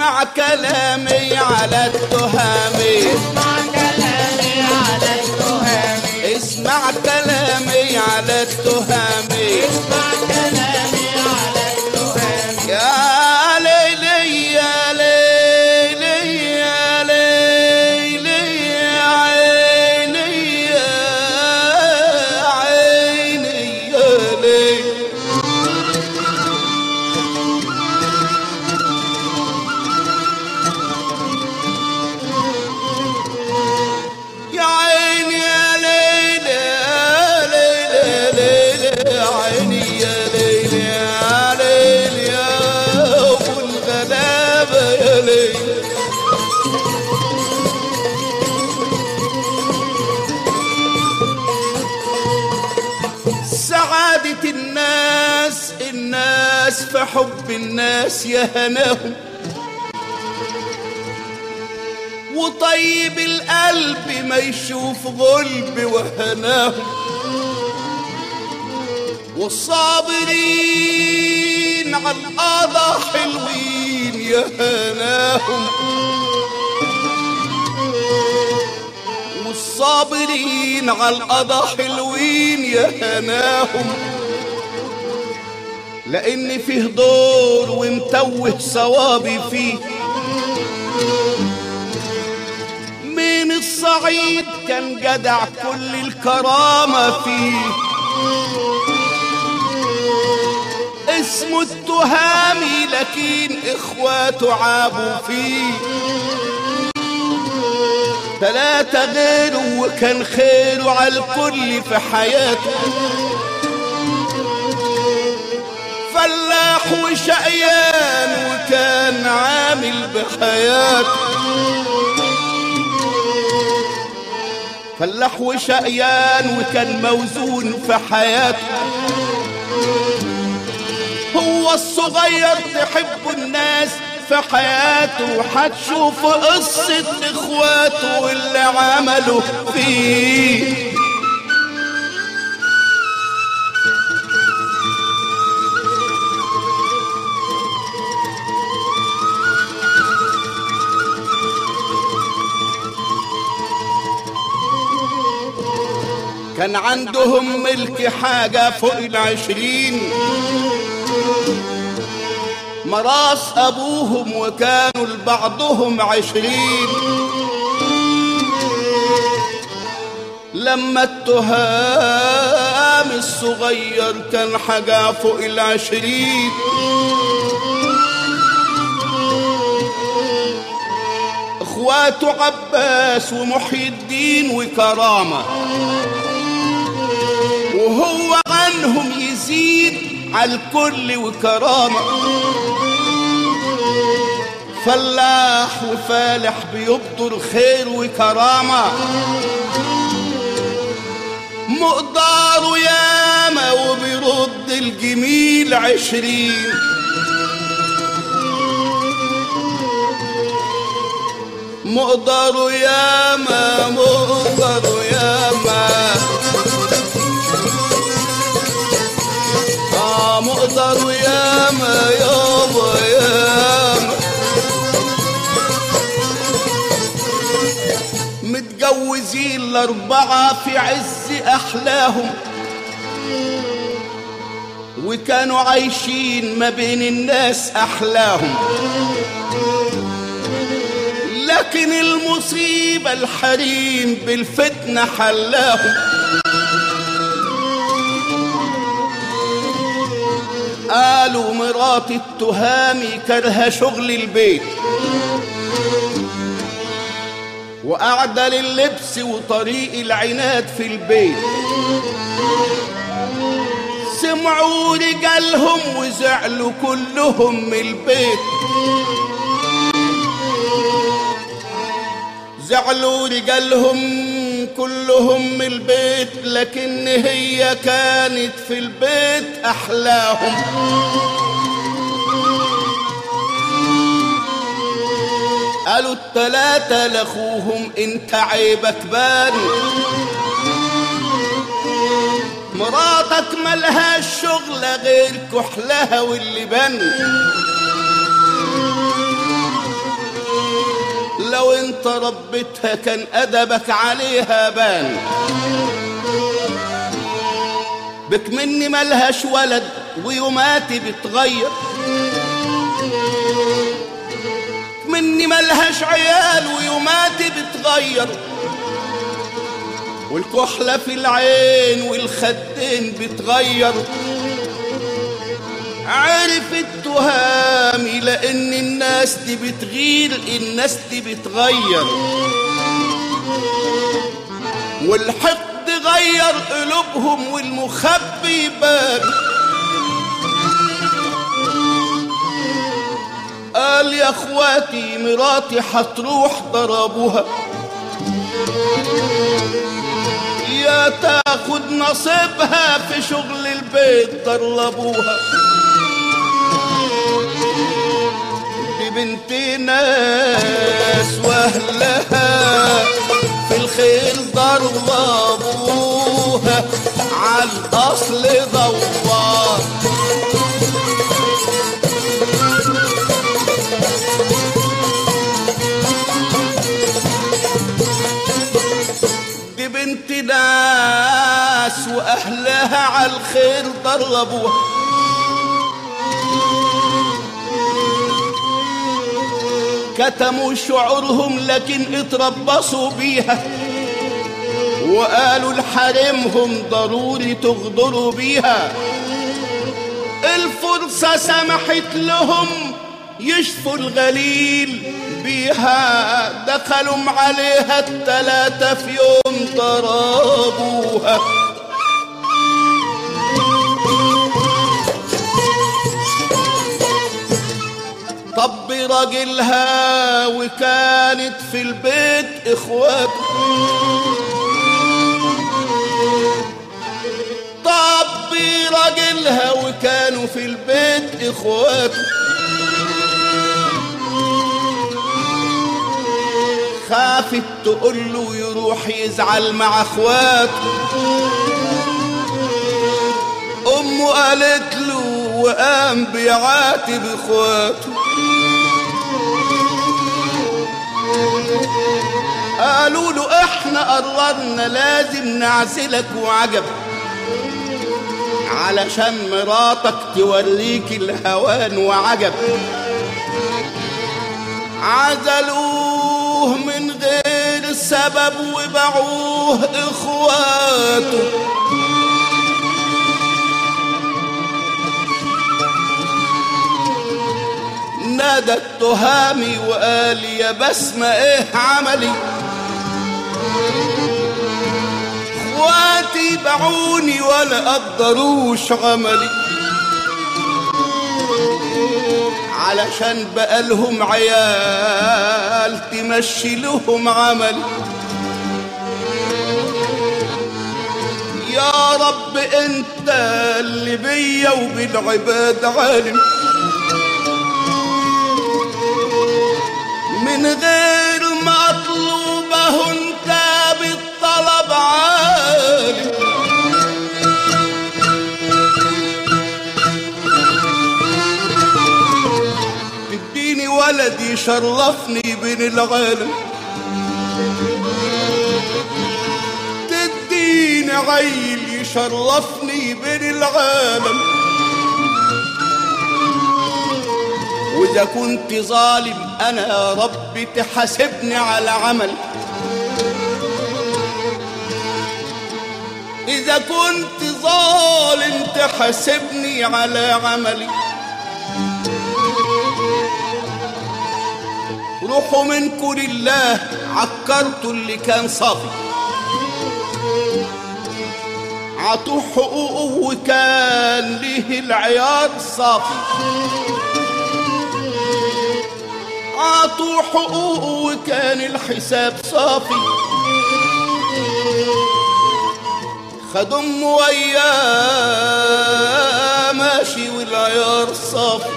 اسمع كلامي على التهامي اسمع كلامي على التهامي اسمع كلامي على التهامي اسمع كلامي على التهامي يا ليلي يا ليلي يا ليلي يا عيني يا عيني يا ليلي يا عيني يا ليلى يا ليلى ليلى يا عيني يا ليلى يا ليلى يا ابو الغلابه يا ليلى سعادة الناس الناس في حب الناس يا هناهم وطيب القلب ما يشوف غلب وهناه والصابرين على القضا حلوين يا هناهم والصابرين على القضا حلوين يا هناهم لان فيه دور ومتوه صوابي فيه من الصعيد كان جدع كل الكرامة فيه اسمه التهامي لكن اخواته عابوا فيه ثلاثة غيره وكان خيره على الكل في حياته فلاح وشقيان وكان عامل بحياته فلاح وشقيان وكان موزون في حياته هو الصغير تحب الناس في حياته هتشوف قصة اخواته واللي عملوا فيه كان عندهم ملك حاجة فوق العشرين مراس أبوهم وكانوا لبعضهم عشرين لما التهام الصغير كان حاجة فوق العشرين اخواته عباس ومحي الدين وكرامه وهو عنهم يزيد على الكل وكرامة فلاح وفالح بيبطر خير وكرامة مقداره ياما وبيرد الجميل عشرين مقداره ياما مقداره ياما آه مقدر ياما يابا ياما متجوزين الأربعة في عز أحلاهم وكانوا عايشين ما بين الناس أحلاهم لكن المصيبة الحريم بالفتنة حلاهم قالوا مرات التهامي كرها شغل البيت وقاعدة لللبس وطريق العناد في البيت سمعوا رجالهم وزعلوا كلهم من البيت زعلوا رجالهم كلهم من البيت لكن هي كانت في البيت احلاهم قالوا التلاتة لاخوهم انت عيبك بان مراتك ملهاش شغلة غير كحلها واللي بن ولو انت ربيتها كان ادبك عليها بان بك مني ملهاش ولد ويوماتي بتغير مني ملهاش عيال ويوماتي بتغير والكحلة في العين والخدين بتغير عرفت تهامي لأن الناس دي بتغير الناس دي بتغير والحقد غير قلوبهم والمخبي بان قال يا اخواتي مراتي حتروح ضربوها يا تاخد نصيبها في شغل البيت ضربوها دي بنت ناس واهلها في الخير ضربوها على الاصل دوار دي بنت ناس واهلها على الخير ضربوها كتموا شعورهم لكن اتربصوا بيها وقالوا لحريمهم ضروري تغدروا بيها الفرصة سمحت لهم يشفوا الغليل بيها دخلوا عليها التلاتة في يوم ضربوها طب راجلها وكانت في البيت اخوات طب راجلها وكانوا في البيت اخوات خافت تقول له يروح يزعل مع اخواته امه قالت له وقام بيعاتب اخواته قالوا له احنا قررنا لازم نعزلك وعجب علشان مراتك توريك الهوان وعجب عزلوه من غير سبب وباعوه اخواته نادى التهامي وقال يا بسمة ايه عملي اخواتي باعوني ولا قدروش عملي علشان بقالهم عيال تمشي لهم عملي يا رب انت اللي بيا وبالعباد عالم من غير ما اطلبه انت بالطلب عالم تديني ولد يشرفني بين العالم تديني عيل يشرفني بين العالم واذا كنت ظالم انا يا رب تحاسبني على عمل اذا كنت ظالم تحاسبني على عملي روحوا منكم لله عكرتوا اللي كان صافي عطوه حقوقه وكان ليه العيار صافي عطوا حقوقه وكان الحساب صافي خدوا امه وياه ماشي والعيار صافي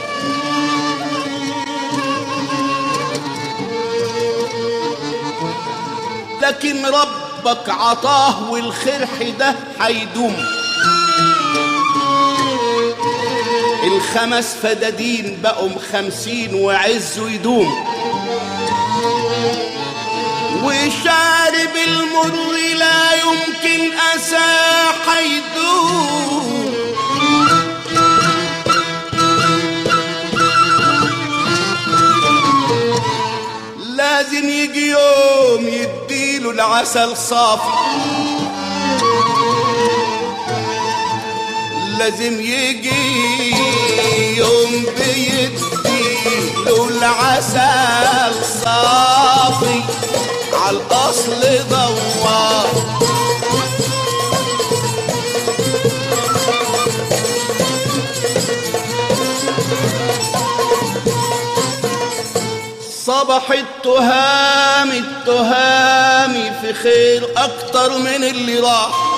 لكن ربك عطاه والخير ده هيدوم الخمس فدادين بقوا خمسين وعزه يدوم وشارب المر لا يمكن أساح يدوم لازم يجي يوم يديله العسل صافي لازم يجي يوم بيديله العسل صافي على الأصل دوار صبح التهام التهامي في خير أكتر من اللي راح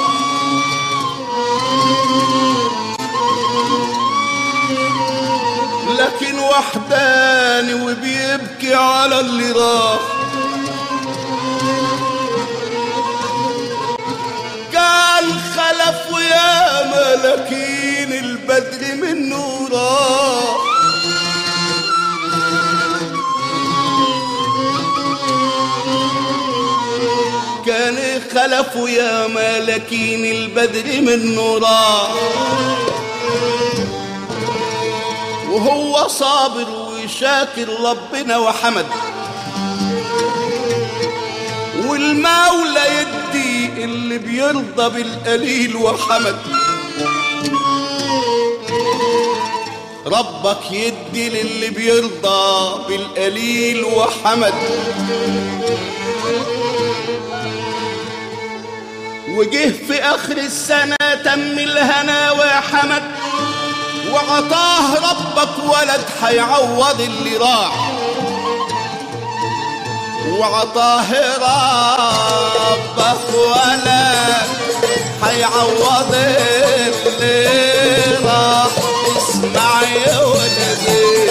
لكن وحداني وبيبكي على اللي راح قال خلف ويا ملكين البدر منه راح كان خلف يا ملكين البدر منه راح وهو صابر وشاكر ربنا وحمد والمولى يدي اللي بيرضى بالقليل وحمد ربك يدي للي بيرضى بالقليل وحمد وجه في اخر السنة تم الهنا وحمد وعطاه ربك ولد حيعوض اللي راح وعطاه ربك ولد حيعوض اللي راح اسمع يا ولدي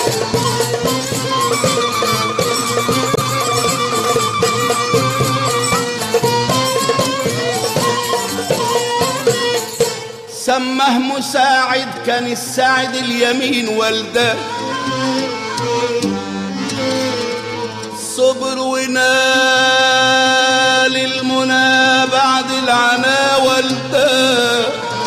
سمه مساعد كان الساعد اليمين والده صبر ونال المنى بعد العنا والده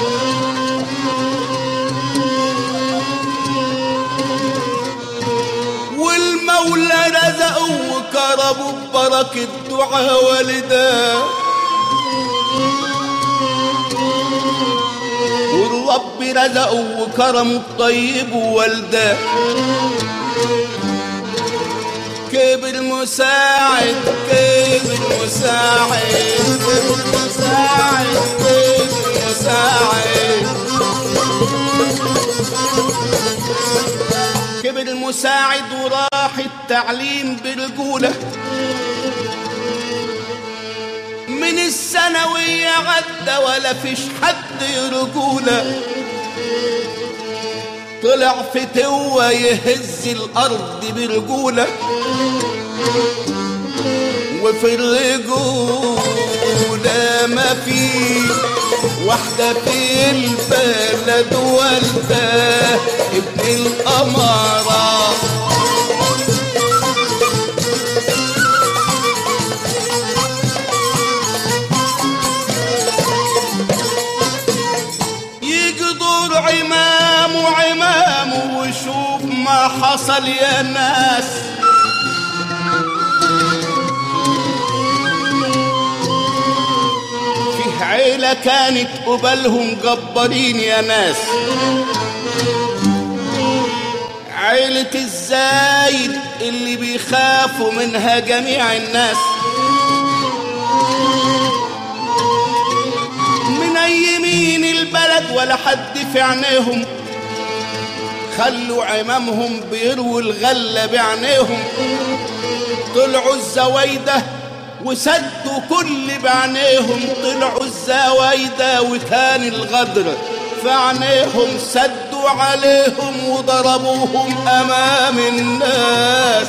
والمولى رزقه وكرمه ببركة دعاء والده والرب رزقه وكرمه الطيب ووالده كبر مساعد كبر مساعد كبر مساعد كبر مساعد كبر المساعد وراح التعليم برجوله من الثانوية عدى ولا فيش حد يرجوله طلع فتوة يهز الأرض برجولة وفي الرجولة ما في واحدة في البلد والده ابن الأمارة يجي دور عمام وعمام وشوف ما حصل يا ناس فيه عيلة كانت قبلهم جبارين يا ناس عيلة الزايد اللي بيخافوا منها جميع الناس من يمين البلد ولا حد في عينيهم خلوا عمامهم بيروا الغلة بعينيهم طلعوا الزوايدة وسدوا كل بعينيهم طلعوا الزوايدة وكان الغدر في عينيهم سدوا عليهم وضربوهم أمام الناس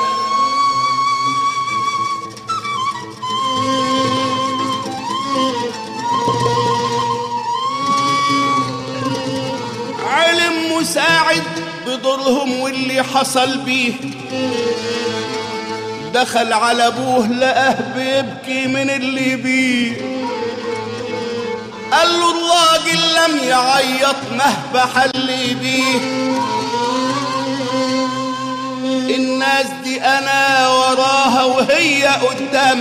علم مساعد بضرهم واللي حصل بيه دخل على ابوه لقاه بيبكي من اللي بيه قال له الراجل لم يعيط مهما حل بيه الناس دي انا وراها وهي قدامي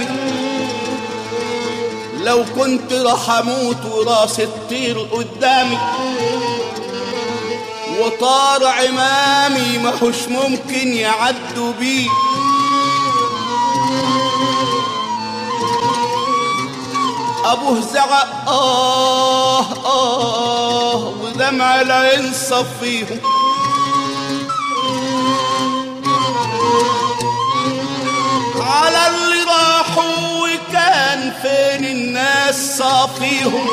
لو كنت راح اموت وراسي تطير قدامي وطار عمامي ماهوش ممكن يعدوا بيه ابوه زعق اه اه ودمع لا ينصف فيهم على اللي راحوا وكان فين الناس صافيهم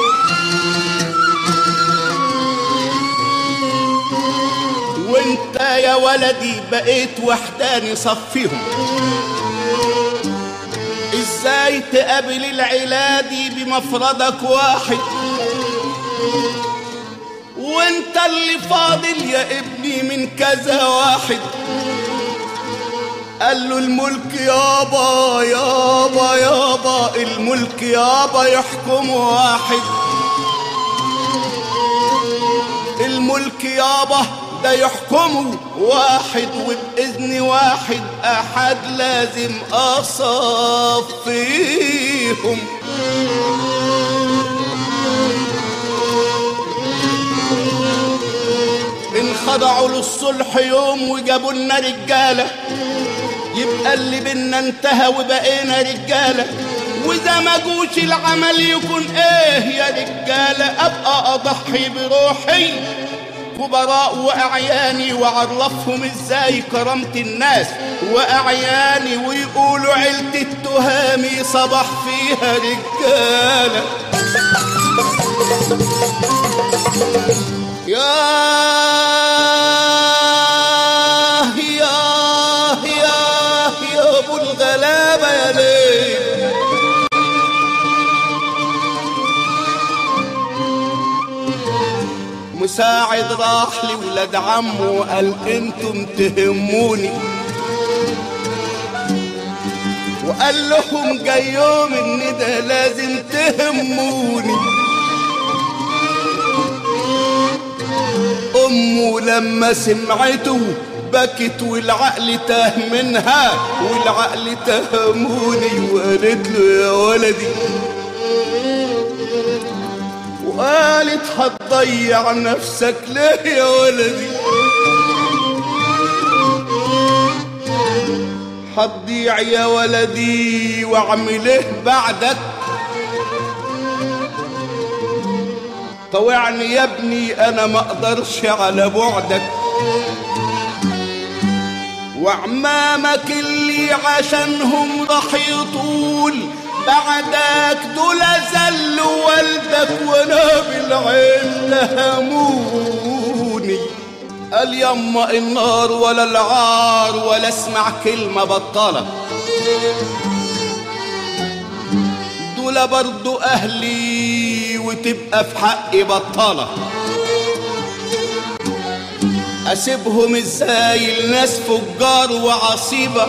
وانت يا ولدي بقيت وحداني صفيهم ازاي تقابل العلادي بمفردك واحد وانت اللي فاضل يا ابني من كذا واحد قال له الملك يابا يابا يابا الملك يابا يحكم واحد الملك يابا ده يحكمه واحد وبإذن واحد أحد لازم أصفيهم انخضعوا للصلح يوم وجابوا لنا رجاله يبقى اللي بينا انتهى وبقينا رجاله واذا ما جوش العمل يكون ايه يا رجاله ابقى اضحي بروحي كبراء واعياني واعرفهم ازاي كرمت الناس واعياني ويقولوا عيلة التهامي صبح فيها رجاله يا يا يا يا ابو الغلابه يا ليل مساعد راح لولاد عمه وقال انتم تهموني وقال لهم جاي يوم ان ده لازم تهموني امه لما سمعته بكت والعقل تاه منها والعقل تهموني وقالت له يا ولدي وقالت هتضيع نفسك ليه يا ولدي هتضيع يا ولدي واعمل ايه بعدك طوعني يا ابني انا ما اقدرش على بعدك وعمامك اللي عشانهم راح يطول بعدك دول زلوا والدك وانا بالعين لهموني قال يما النار ولا العار ولا اسمع كلمة بطالة دول برضو اهلي وتبقى في حقي بطالة اسيبهم ازاي الناس فجار وعصيبة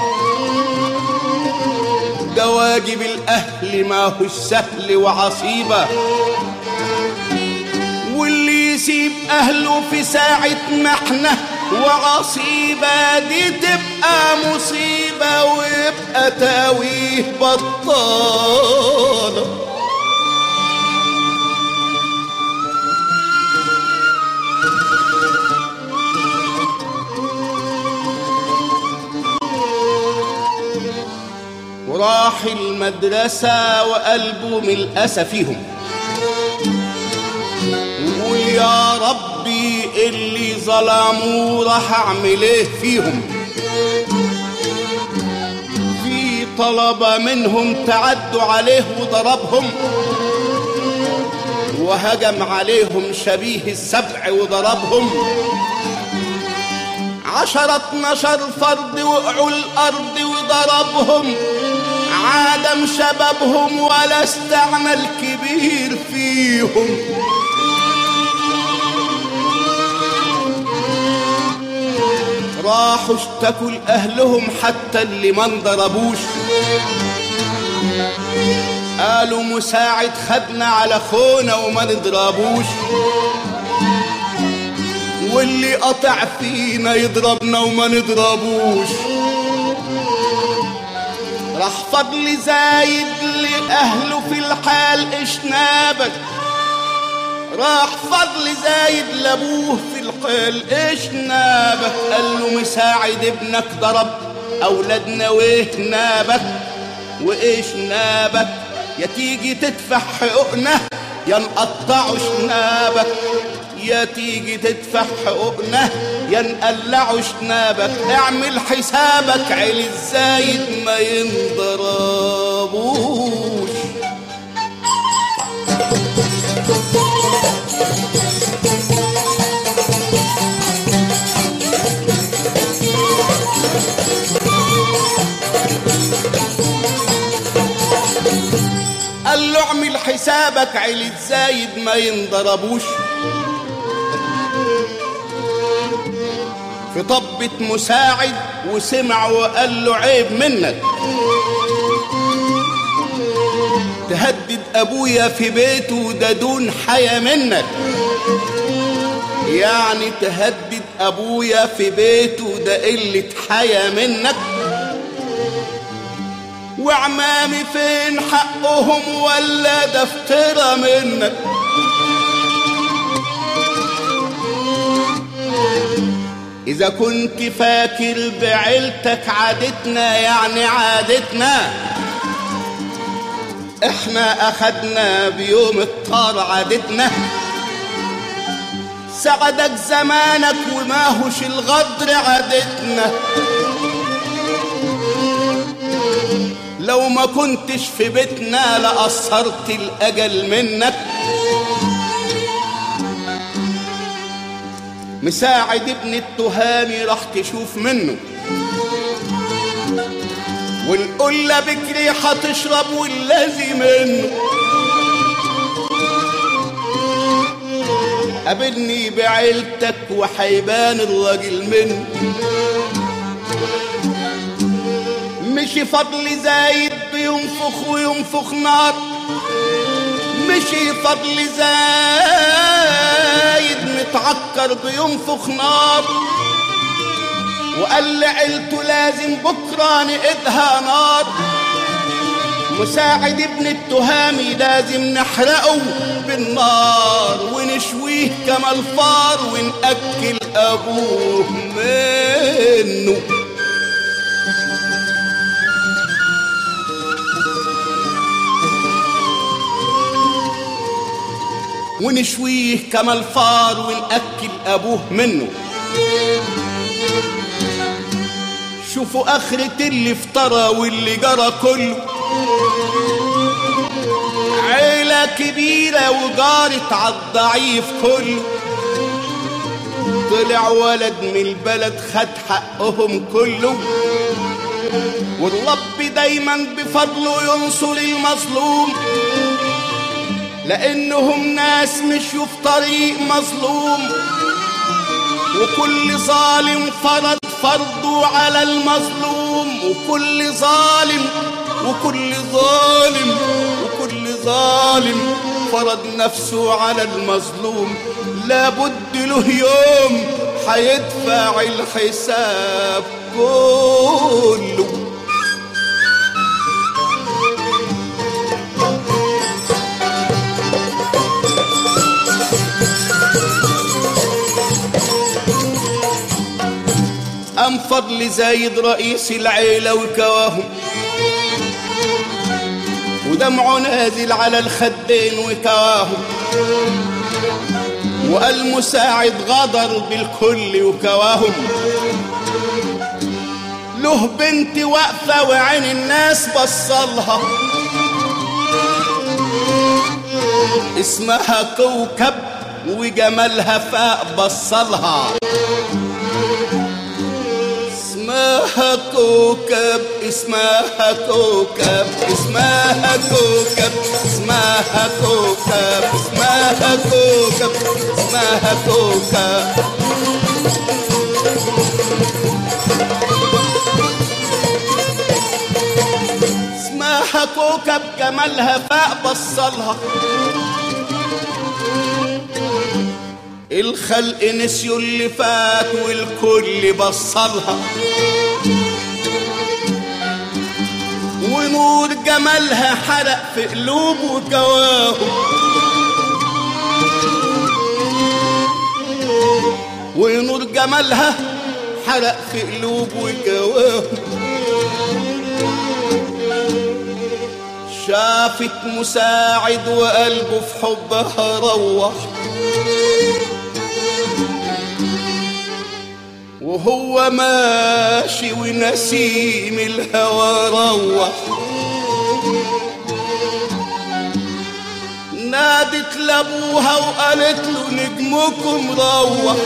ده واجب الاهل ما هوش سهل وعصيبة واللي يسيب اهله في ساعة محنة وعصيبة دي تبقى مصيبة ويبقى تاويه بطالة وراح المدرسة وقلبه من الأسى فيهم ويقول يا ربي اللي ظلموا راح أعمل إيه فيهم في طلبة منهم تعدوا عليه وضربهم وهجم عليهم شبيه السبع وضربهم عشرة اتناشر فرد وقعوا الأرض وضربهم عدم شبابهم ولا استعنى الكبير فيهم راحوا اشتكوا لأهلهم حتى اللي ما انضربوش قالوا مساعد خدنا على خونا وما نضربوش واللي قطع فينا يضربنا وما نضربوش راح فضل زايد لأهله في الحال اشنابك راح فضل زايد لابوه في الحال اشنابك قال له مساعد ابنك ضرب اولادنا ويه نابك وايش نابك يا تيجي تدفع حقوقنا يا نقطعوا شنابك يا تيجي تدفع حقوقنا يا نقلعوا شنابك اعمل حسابك علي الزايد ما ينضربوش قال له اعمل حسابك علي الزايد ما ينضربوش في طبة مساعد وسمع وقال له عيب منك تهدد ابويا في بيته ده دون حيا منك يعني تهدد ابويا في بيته ده قلة حيا منك وعمامي فين حقهم ولا ده افترى منك إذا كنت فاكر بعيلتك عادتنا يعني عادتنا احنا أخدنا بيوم الطار عادتنا سعدك زمانك وما هوش الغدر عادتنا لو ما كنتش في بيتنا لقصرت الأجل منك مساعد ابن التهامي راح تشوف منه والقلة بكري هتشرب والذي منه قابلني بعيلتك وحيبان الراجل منه مشي فضل زايد بينفخ وينفخ نار مشي فضل زايد متعكر بينفخ نار وقال لعيلته لازم بكرة نقدها نار مساعد ابن التهامي لازم نحرقه بالنار ونشويه كما الفار ونأكل أبوه منه ونشويه كما الفار ونأكل أبوه منه شوفوا آخرة اللي افترى واللي جرى كله عيلة كبيرة وجارت عالضعيف كله طلع ولد من البلد خد حقهم كله والرب دايما بفضله ينصر المظلوم لانهم ناس مشوا في طريق مظلوم وكل ظالم فرض فرضه على المظلوم وكل ظالم وكل ظالم وكل ظالم فرض نفسه على المظلوم لابد له يوم حيدفع الحساب كله أم فضل زايد رئيس العيلة وكواهم ودمعه نازل على الخدين وكواهم والمساعد غدر بالكل وكواهم له بنت واقفة وعين الناس بصلها اسمها كوكب وجمالها فاق بصلها اسمها كوكب اسمها كوكب اسمها كوكب اسمها كوكب اسمها كوكب اسمها كوكب كوكب جمالها فاق بصلها الخلق نسيوا اللي فات والكل بصلها ونور جمالها حرق في قلوب وجواهم ونور جمالها حرق في قلوب وجواهم شافت مساعد وقلبه في حبها روح وهو ماشي ونسيم الهوى روح نادت لابوها وقالت له نجمكم روح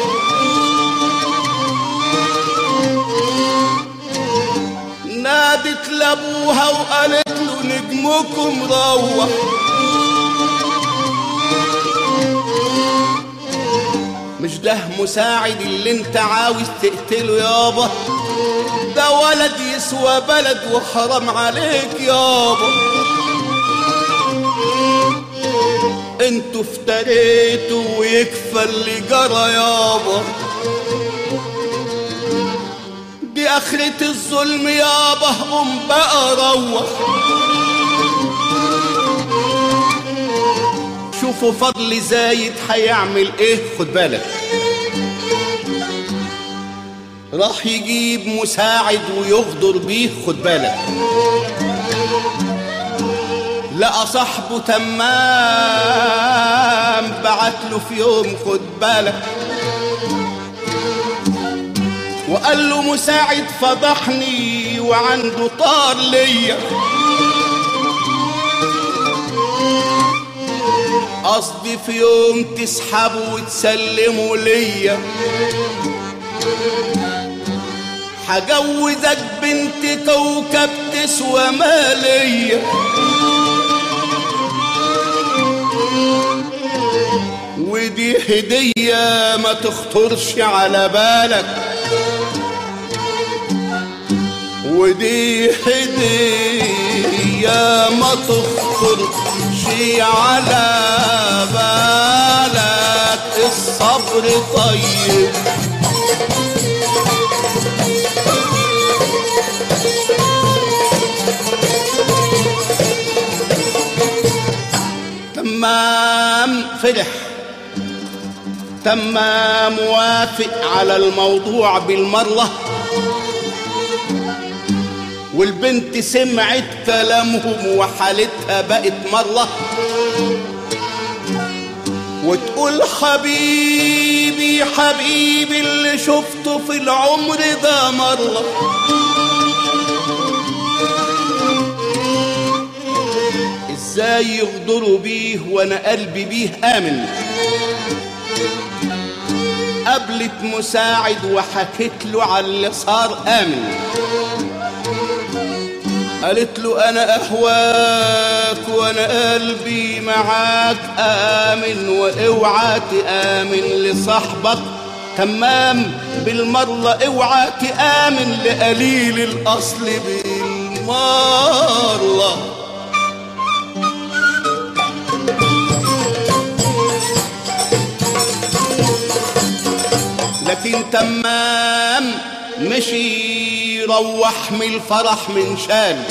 نادت لابوها وقالت له نجمكم روح مش ده مساعد اللي انت عاوز تقتله يابا ده ولد يسوى بلد وحرام عليك يابا انتوا افتريتوا ويكفى اللي جرى يابا دي اخرة الظلم يابا قوم بقى روح شوفوا فضل زايد هيعمل ايه خد بالك راح يجيب مساعد ويغدر بيه خد بالك لقى صاحبه تمام بعت له في يوم خد بالك وقال له مساعد فضحني وعنده طار ليا قصدي في يوم تسحبه وتسلمه ليا هجوزك بنت كوكب تسوى مالية ودي هدية ما تخطرش على بالك ودي هدية ما تخطرش على بالك الصبر طيب تمام فرح تمام موافق على الموضوع بالمرة والبنت سمعت كلامهم وحالتها بقت مرة وتقول حبيبي حبيبي اللي شفته في العمر ده مرة ازاي يغدروا بيه وانا قلبي بيه امن قابلت مساعد وحكيت له على اللي صار امن قالت له انا اهواك وانا قلبي معاك امن واوعى تامن لصاحبك تمام بالمرة اوعى تامن لقليل الاصل بالمرة لكن تمام مشي روح من الفرح من شان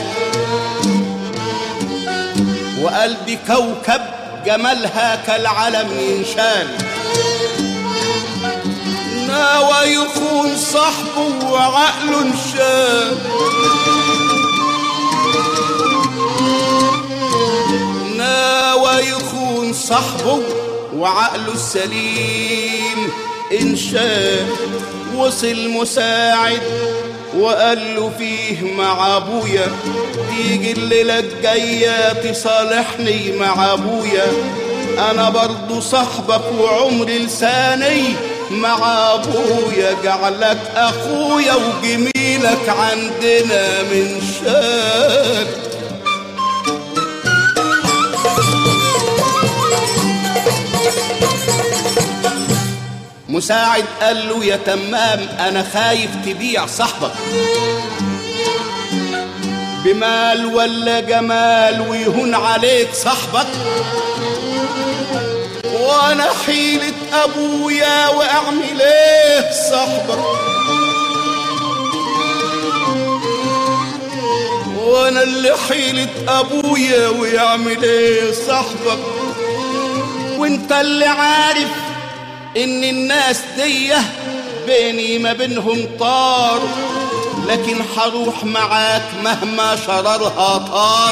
وقال دي كوكب جمالها كالعلم ينشان ناوى يخون صاحبه وعقله انشان ناوى يخون صاحبه وعقله السليم انشاء وصل مساعد وقال له فيه مع ابويا تيجي الليلة الجاية تصالحني مع ابويا انا برضو صاحبك وعمري لساني مع ابويا جعلك اخويا وجميلك عندنا من شان مساعد قال له يا تمام انا خايف تبيع صاحبك بمال ولا جمال ويهون عليك صاحبك وانا حيلة ابويا واعمل ايه صاحبك وانا اللي حيلة ابويا ويعمل ايه صاحبك وانت اللي عارف ان الناس ديه بيني ما بينهم طار لكن حروح معاك مهما شررها طار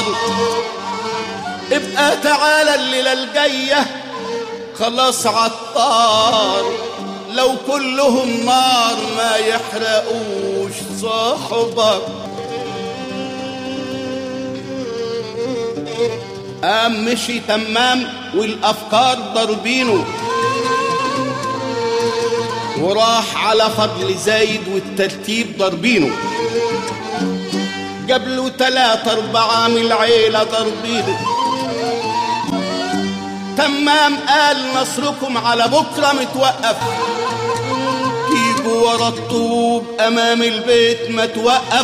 ابقى تعالى الليلة الجاية خلاص عطار لو كلهم نار ما يحرقوش صاحبك قام مشي تمام والافكار ضربينه وراح على فضل زايد والترتيب ضربينه جاب له تلاتة أربعة من العيلة ضربينه تمام قال نصركم على بكرة متوقف تيجوا ورا الطوب أمام البيت ما توقف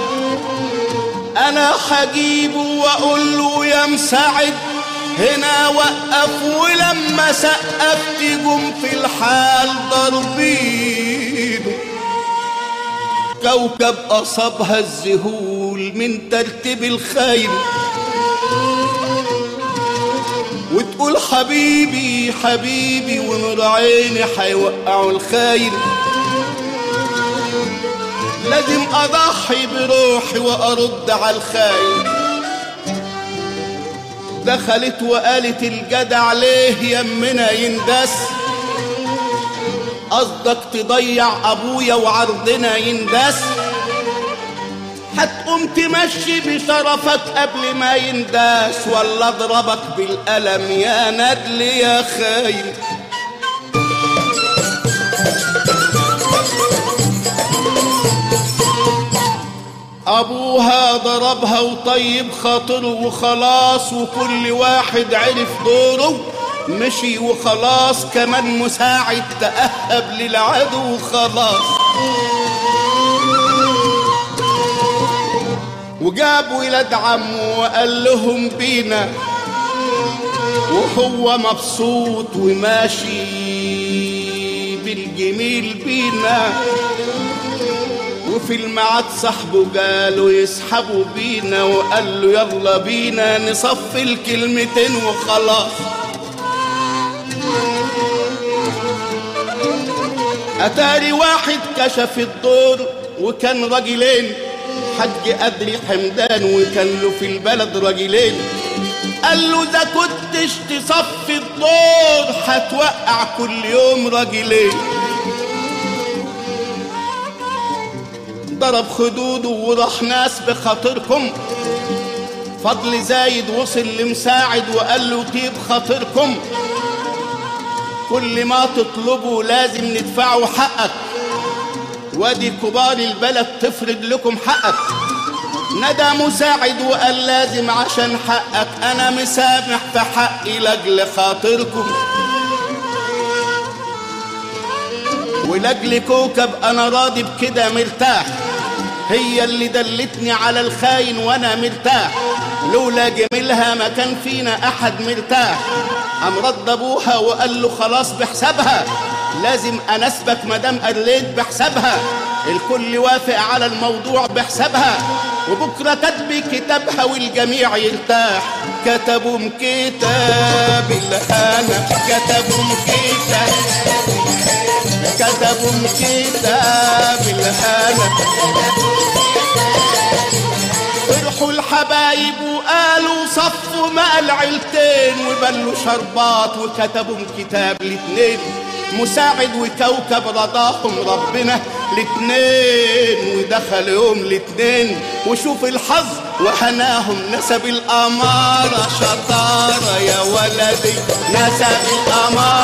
أنا حجيبه وأقول له يا مساعد هنا وقف ولما سقفت جم في الحال ضربينه كوكب أصابها الذهول من ترتيب الخيل وتقول حبيبي حبيبي ونور عيني حيوقعوا الخيل لازم أضحي بروحي وأرد على الخاين دخلت وقالت الجدع ليه يمنا يندس قصدك تضيع ابويا وعرضنا يندس هتقوم تمشي بشرفك قبل ما ينداس ولا اضربك بالقلم يا ندل يا خاين ابوها ضربها وطيب خاطره وخلاص وكل واحد عرف دوره مشي وخلاص كمان مساعد تأهب للعدو خلاص وجاب ولاد عمه وقال لهم بينا وهو مبسوط وماشي بالجميل بينا وفي الميعاد صاحبه قالوا يسحبوا بينا وقال له يلا بينا نصفي الكلمتين وخلاص أتاري واحد كشف الدور وكان راجلين حج أدري حمدان وكان له في البلد راجلين قال له إذا كنتش تصفي الدور هتوقع كل يوم راجلين ضرب خدوده وراح ناس بخاطركم فضل زايد وصل لمساعد وقال له طيب خاطركم كل ما تطلبوا لازم ندفعوا حقك وادي كبار البلد تفرض لكم حقك ندى مساعد وقال لازم عشان حقك انا مسامح في حقي لاجل خاطركم ولاجل كوكب انا راضي بكده مرتاح هي اللي دلتني على الخاين وانا مرتاح لولا جميلها ما كان فينا احد مرتاح قام رد ابوها وقال له خلاص بحسابها لازم اناسبك مدام قريت بحسابها الكل وافق على الموضوع بحسابها وبكره كتبي كتابها والجميع يرتاح كتبوا كتاب الهنا كتبوا كتاب كتبوا كتاب الهنا فرحوا الحبايب وقالوا صفوا مع العيلتين وبلوا شربات وكتبوا كتاب الاتنين مساعد وكوكب رضاهم ربنا الاتنين ودخل يوم الاتنين وشوف الحظ وهناهم نسب الأمارة شطارة يا ولدي نسب الأمارة